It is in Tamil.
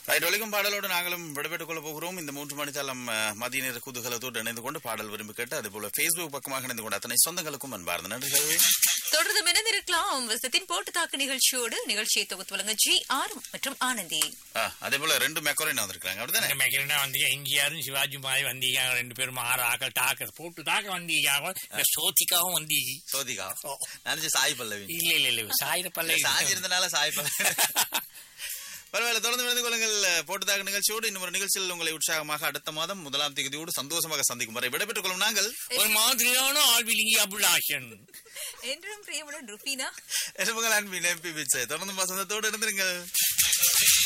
ரைட் ஒலிக்கும் பாடலோடு நாங்களும் விடைபெற்றுக் கொள்ள போகிறோம் இந்த மூன்று மணித்தாலம் அஹ், மதிய நேர குதூகலத்தோடு இணைந்து கொண்டு பாடல் விரும்பி கேட்டு அதே போல Facebook பக்கமாக இணைந்து கொண்டு அத்தனை சொந்தங்களுக்கும் அன்பார்ந்த நன்றிகள் தொடர்ந்து இணைந்திருக்கலாம் வசத்தின் போட்டு தாக்கு நிகழ்ச்சியோடு நிகழ்ச்சியை தொகுத்து வழங்க ஜி ஆர் மற்றும் ஆனந்தி ஆ, அதே போல ரெண்டு மெக்கோரின் வந்திருக்காங்க அப்படிதானே இந்த மெக்கிரனா வந்தீங்க எம்ஜிஆரும் சிவாஜி மாதிரி வந்தீங்க ரெண்டு பேரும் ஆறு ஆக்கள் தாக்க போட்டு தாக்க வந்தீங்க இந்த சோதிக்காவும் வந்தீங்க சோதிகா ஓ. நினைச்சு சாய் பல்லவி இல்ல இல்ல இல்ல சாயிர பல்ல சாஞ்சி இருந்தனால சாய் பல்லவி பரவாயில்ல தொடர்ந்து இணைந்து கொள்ளுங்கள் போட்டுதாக நிகழ்ச்சியோடு இன்னும் ஒரு நிகழ்ச்சியில் உங்களை உற்சாகமாக அடுத்த மாதம் முதலாம் தேதியோடு சந்தோஷமாக சந்திக்கும் வரை விடைபெற்றுக் கொள்ளும் நாங்கள் ஒரு மாதிரியான ஆழ்விலிங்கி அபுலாஷன் என்றும் பிரியமுடன் ருபீனா என் மகள் அன்பின் எம்பி பிச்சை தொடர்ந்து வசந்தத்தோடு இருந்திருங்கள்